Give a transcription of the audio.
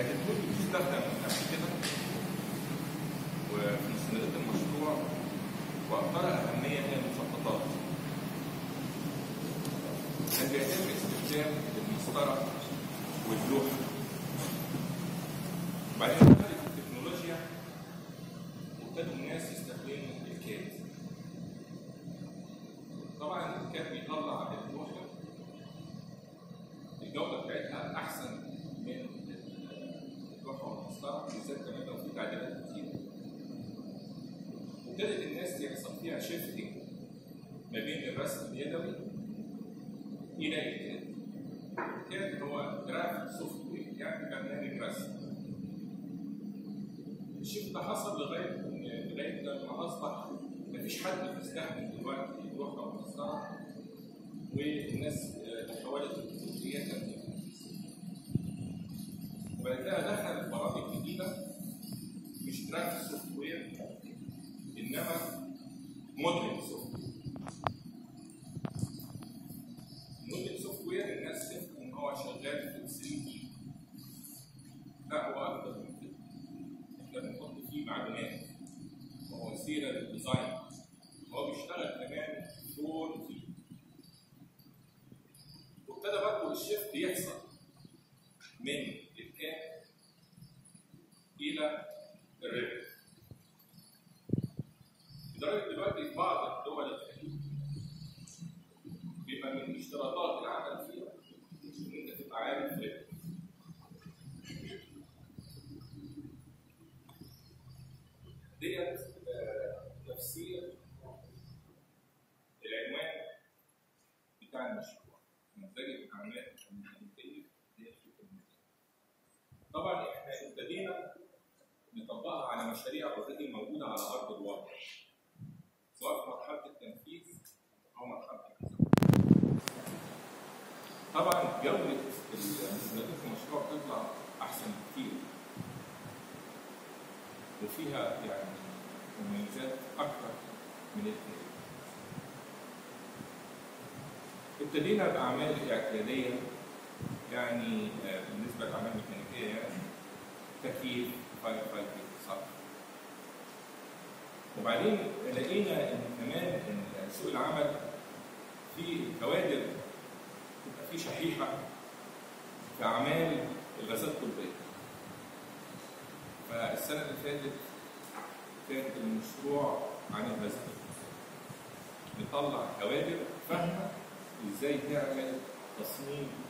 كانت الكود بتستخدم قبل كده وفي مستندات المشروع واكثرها اهميه هي المخططات. كان بيتم استخدام المسطره واللوحه. وبعدين دخلت التكنولوجيا وابتدوا الناس يستخدموا الكاد. طبعا الكاد بيطلع اللوحه الجوده بتاعتها احسن من اللوحه والمسطره بالذات كمان لو في تعديلات كتير. وابتدت الناس يحصل فيها شيفتنج ما بين الرسم اليدوي الى الكاد. الكاد هو جرافيك سوفت وير يعني برنامج رسم. الشيفت ده حصل لغايه لغايه لما اصبح مفيش حد بيستخدم دلوقتي لوحه ومسطره والناس تحولت التكنولوجيات وبعد كده دخل برامج جديده مش جرافيك سوفت وير انما موديل سوفت وير موديل سوفت وير الناس تفهم ان هو شغال في 3 دي لا هو اكتر من كده احنا بنحط فيه معلومات وهو سيره للديزاين هو بيشتغل كمان 4 دي وابتدى برضه الشيفت يحصل من الكاب الى الريب لدرجه دلوقتي في بعض الدول الخليج بيبقى من اشتراطات العمل فيها ان انت تبقى عارف ريب ديت تفسير العنوان بتاع المشروع نموذج الاعمال الميكانيكيه هي طبعا احنا ابتدينا نطبقها على مشاريع اوريدي موجوده على ارض الواقع سواء في مرحله التنفيذ او مرحله التنفيذ طبعا جوده المستندات في المشروع بتطلع احسن بكتير وفيها يعني مميزات اكثر من التاني ابتدينا باعمال اعتياديه يعني بالنسبه للاعمال الميكانيكيه يعني تكييف فاير فايتنج صرف وبعدين لقينا ان كمان ان سوق العمل في كوادر تبقى في شحيحه في اعمال الغازات الطبيه فالسنه اللي فاتت كان المشروع عن الغازات نطلع كوادر فاهمه ازاي تعمل تصميم